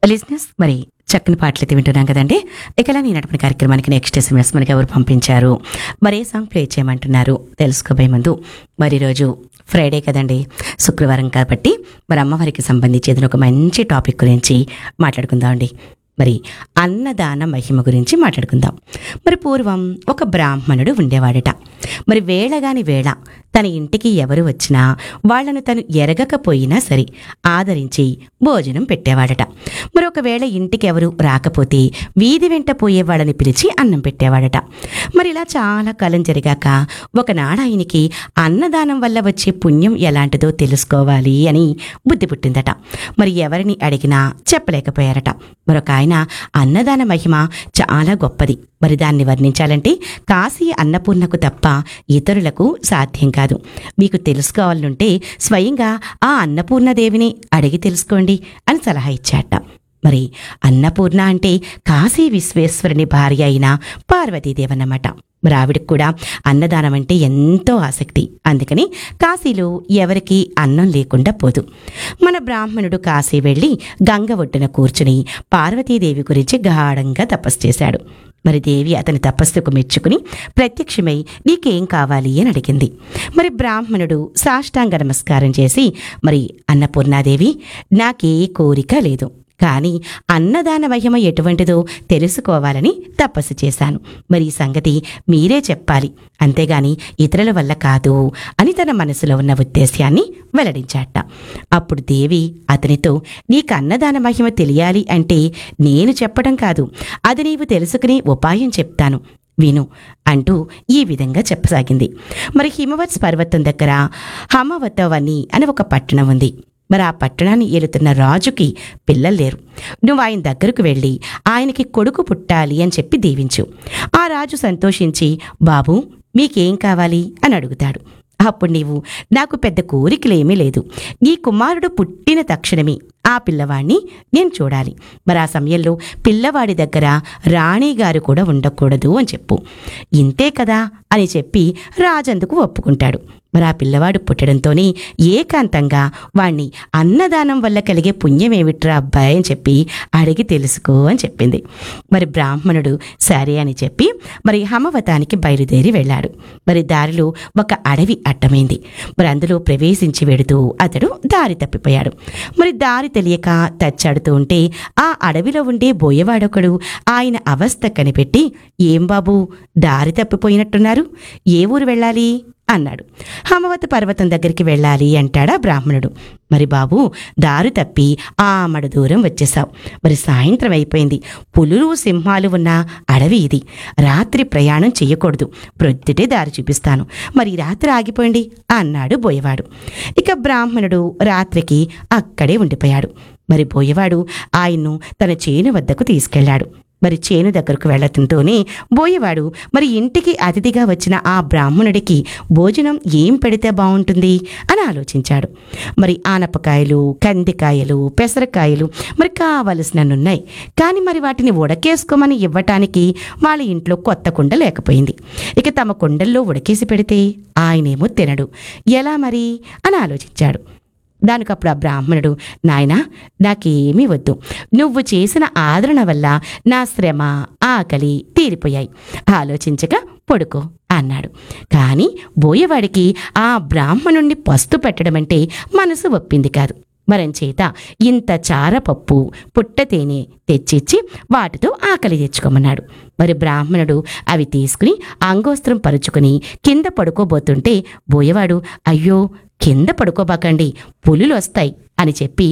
లిజినెస్ మరి చక్కని పాటలు అయితే వింటున్నాం కదండి ఇకలా నేను నడిపిన కార్యక్రమానికి నెక్స్ట్ ఎస్ఎంఎస్ మనకి ఎవరు పంపించారు మరి ఏ సాంగ్ ప్లే చేయమంటున్నారు తెలుసుకోబోయే ముందు మరి రోజు ఫ్రైడే కదండి శుక్రవారం కాబట్టి మరి అమ్మవారికి సంబంధించి ఏదైనా ఒక మంచి టాపిక్ గురించి మాట్లాడుకుందాం అండి మరి అన్నదాన మహిమ గురించి మాట్లాడుకుందాం మరి పూర్వం ఒక బ్రాహ్మణుడు ఉండేవాడట మరి వేళగాని వేళ తన ఇంటికి ఎవరు వచ్చినా వాళ్లను తను ఎరగకపోయినా సరే ఆదరించి భోజనం పెట్టేవాడట మరి ఒకవేళ ఇంటికి ఎవరు రాకపోతే వీధి వెంట పోయే వాళ్ళని పిలిచి అన్నం పెట్టేవాడట మరి ఇలా చాలా కాలం జరిగాక ఒకనాడు ఆయనకి అన్నదానం వల్ల వచ్చే పుణ్యం ఎలాంటిదో తెలుసుకోవాలి అని బుద్ధి పుట్టిందట మరి ఎవరిని అడిగినా చెప్పలేకపోయారట మరొక ఆయన అన్నదాన మహిమ చాలా గొప్పది మరి దాన్ని వర్ణించాలంటే కాశీ అన్నపూర్ణకు తప్ప ఇతరులకు సాధ్యం కాదు మీకు తెలుసుకోవాలనుంటే స్వయంగా ఆ అన్నపూర్ణదేవిని అడిగి తెలుసుకోండి అని సలహా ఇచ్చాట మరి అన్నపూర్ణ అంటే కాశీ విశ్వేశ్వరుని భార్య అయిన పార్వతీదేవన్నమాట మరి ఆవిడకు కూడా అన్నదానం అంటే ఎంతో ఆసక్తి అందుకని కాశీలో ఎవరికి అన్నం లేకుండా పోదు మన బ్రాహ్మణుడు కాశీ వెళ్ళి గంగ ఒడ్డున కూర్చుని పార్వతీదేవి గురించి గాఢంగా తపస్సు చేశాడు మరి దేవి అతని తపస్సుకు మెచ్చుకుని ప్రత్యక్షమై నీకేం కావాలి అని అడిగింది మరి బ్రాహ్మణుడు సాష్టాంగ నమస్కారం చేసి మరి అన్నపూర్ణాదేవి నాకే కోరిక లేదు కానీ అన్నదాన మహిమ ఎటువంటిదో తెలుసుకోవాలని తపస్సు చేశాను మరి ఈ సంగతి మీరే చెప్పాలి అంతేగాని ఇతరుల వల్ల కాదు అని తన మనసులో ఉన్న ఉద్దేశ్యాన్ని వెల్లడించాట అప్పుడు దేవి అతనితో నీకు అన్నదాన మహిమ తెలియాలి అంటే నేను చెప్పడం కాదు అది నీవు తెలుసుకునే ఉపాయం చెప్తాను విను అంటూ ఈ విధంగా చెప్పసాగింది మరి హిమవత్ పర్వతం దగ్గర హమవతవని అని ఒక పట్టణం ఉంది మరి ఆ పట్టణాన్ని ఏలుతున్న రాజుకి పిల్లలు లేరు నువ్వు ఆయన దగ్గరకు వెళ్ళి ఆయనకి కొడుకు పుట్టాలి అని చెప్పి దీవించు ఆ రాజు సంతోషించి బాబు మీకేం కావాలి అని అడుగుతాడు అప్పుడు నీవు నాకు పెద్ద కోరికలేమీ లేదు నీ కుమారుడు పుట్టిన తక్షణమే ఆ పిల్లవాడిని నేను చూడాలి మరి ఆ సమయంలో పిల్లవాడి దగ్గర రాణిగారు కూడా ఉండకూడదు అని చెప్పు ఇంతే కదా అని చెప్పి రాజందుకు ఒప్పుకుంటాడు మరి ఆ పిల్లవాడు పుట్టడంతోనే ఏకాంతంగా వాణ్ణి అన్నదానం వల్ల కలిగే పుణ్యమేమిట్రా అబ్బాయి అని చెప్పి అడిగి తెలుసుకో అని చెప్పింది మరి బ్రాహ్మణుడు సరే అని చెప్పి మరి హమవతానికి బయలుదేరి వెళ్ళాడు మరి దారిలో ఒక అడవి అట్టమైంది మరి అందులో ప్రవేశించి వెడుతూ అతడు దారి తప్పిపోయాడు మరి దారి తెలియక తచ్చాడుతూ ఉంటే ఆ అడవిలో ఉండే బోయవాడొకడు ఆయన అవస్థ కనిపెట్టి ఏం బాబు దారి తప్పిపోయినట్టున్నారు ఏ ఊరు వెళ్ళాలి అన్నాడు హమవత పర్వతం దగ్గరికి వెళ్ళాలి అంటాడా బ్రాహ్మణుడు మరి బాబు దారు తప్పి ఆమడ దూరం వచ్చేశావు మరి సాయంత్రం అయిపోయింది పులులు సింహాలు ఉన్న అడవి ఇది రాత్రి ప్రయాణం చెయ్యకూడదు ప్రొద్దుటే దారి చూపిస్తాను మరి రాత్రి ఆగిపోయింది అన్నాడు బోయవాడు ఇక బ్రాహ్మణుడు రాత్రికి అక్కడే ఉండిపోయాడు మరి బోయవాడు ఆయన్ను తన చేను వద్దకు తీసుకెళ్లాడు మరి చేను దగ్గరకు వెళ్లటంతోనే బోయేవాడు మరి ఇంటికి అతిథిగా వచ్చిన ఆ బ్రాహ్మణుడికి భోజనం ఏం పెడితే బాగుంటుంది అని ఆలోచించాడు మరి ఆనపకాయలు కందికాయలు పెసరకాయలు మరి కావలసినన్నున్నాయి కానీ మరి వాటిని ఉడకేసుకోమని ఇవ్వటానికి వాళ్ళ ఇంట్లో కొత్త కుండ లేకపోయింది ఇక తమ కుండల్లో ఉడకేసి పెడితే ఆయనేమో తినడు ఎలా మరి అని ఆలోచించాడు దానికప్పుడు ఆ బ్రాహ్మణుడు నాయనా నాకేమీ వద్దు నువ్వు చేసిన ఆదరణ వల్ల నా శ్రమ ఆకలి తీరిపోయాయి ఆలోచించక పడుకో అన్నాడు కానీ బోయవాడికి ఆ బ్రాహ్మణుణ్ణి పస్తు పెట్టడమంటే మనసు ఒప్పింది కాదు మరంచేత ఇంత చారపప్పు పుట్టతేనె తెచ్చిచ్చి వాటితో ఆకలి తెచ్చుకోమన్నాడు మరి బ్రాహ్మణుడు అవి తీసుకుని అంగోస్త్రం పరుచుకుని కింద పడుకోబోతుంటే బోయవాడు అయ్యో కింద పడుకోబాకండి పులులు వస్తాయి అని చెప్పి